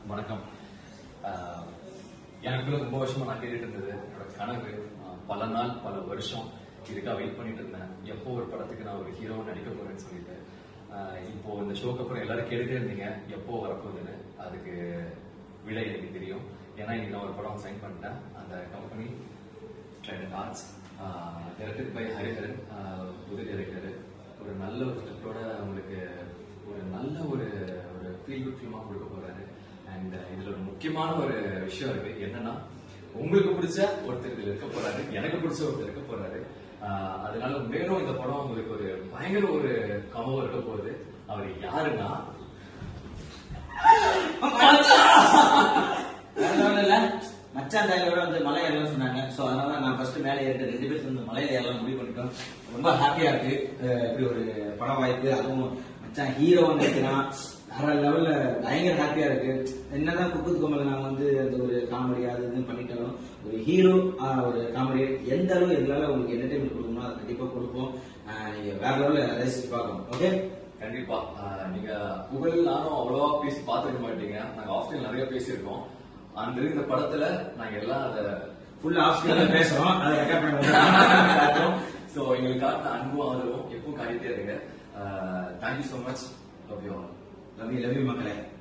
வணக்கம் ஆஹ் எனக்குள்ள ரொம்ப வருஷமா நான் கேட்டுட்டு இருந்தது என்னோட கனவு ஆஹ் பல நாள் பல வருஷம் இதுக்காக வெயிட் பண்ணிட்டு இருந்தேன் எப்போ ஒரு படத்துக்கு நான் ஒரு ஹீரோவை நடிக்க போறேன்னு சொல்லிட்டு ஆஹ் இப்போ இந்த ஷோக்கு அப்புறம் எல்லாரும் கேட்டுட்டே இருந்தீங்க எப்போ வரப்போகுதுன்னு அதுக்கு விடை எனக்கு தெரியும் ஏன்னா இன்னைக்கு நான் ஒரு படம் சைன் பண்ணிட்டேன் அந்த company Trident arts directed by Hariharan ஆஹ் புது டைரக்டர் ஒரு நல்ல ஒரு ஸ்கிரிப்டோட உங்களுக்கு ஒரு நல்ல ஒரு ஒரு ஃபீல் குட் ஃபிலிமா கொடுக்க போறாரு அண்ட் இதுல ஒரு முக்கியமான ஒரு விஷயம் இருக்கு என்னன்னா உங்களுக்கு பிடிச்ச ஒருத்தர் இதுல இருக்க போறாரு எனக்கு பிடிச்ச ஒருத்தர் இருக்க போறாரு ஆஹ் அதனால மேலும் இந்த படம் உங்களுக்கு ஒரு பயங்கர ஒரு கனவு இருக்க போகுது அவர் யாருன்னா வேற level இல்ல மச்சான் தாயோட வந்து மலை ஏறலாம் சொன்னாங்க சோ அதனால நான் ஃபர்ஸ்ட் மேலே ஏறிட்டு ரெண்டு பேர் வந்து மலையில ஏறலாம் முடிவு பண்ணிட்டோம் ரொம்ப ஹாப்பியா இருக்கு அஹ் இப்படி ஒரு பட வாய்ப்பு அதுவும் மச்சான் ஹீரோ நினைக்கிறான் வேற லெவல்ல பயங்கர ஹாப்பியா இருக்கு என்னதான் குக்குத் கோமல் நாங்க வந்து அந்த ஒரு காமெடி அது இதுன்னு பண்ணிட்டாலும் ஒரு ஹீரோ ஒரு காமெடி எந்த அளவு எங்களால உங்களுக்கு என்டர்டைன்மெண்ட் கொடுக்கணுமோ அதை கண்டிப்பா கொடுப்போம் அஹ் நீங்க வேற லெவல்ல ரசிச்சு பார்க்கணும் ஓகே கண்டிப்பா ஆஹ் நீங்க புகழ் நானும் அவ்வளவா பேசி பார்த்துக்க மாட்டீங்க நாங்க ஆஃப்லைன் நிறைய பேசியிருக்கோம் அந்த இந்த படத்துல நாங்க எல்லாம் அதை ஃபுல் ஆஃப் பேசுறோம் அதை ரெக்கார்ட் பண்ணி ஸோ எங்களுக்கு காட்டின அன்பும் ஆதரவும் எப்பவும் காட்டிட்டே இருங்க thank you so much love you all love you love you மக்களே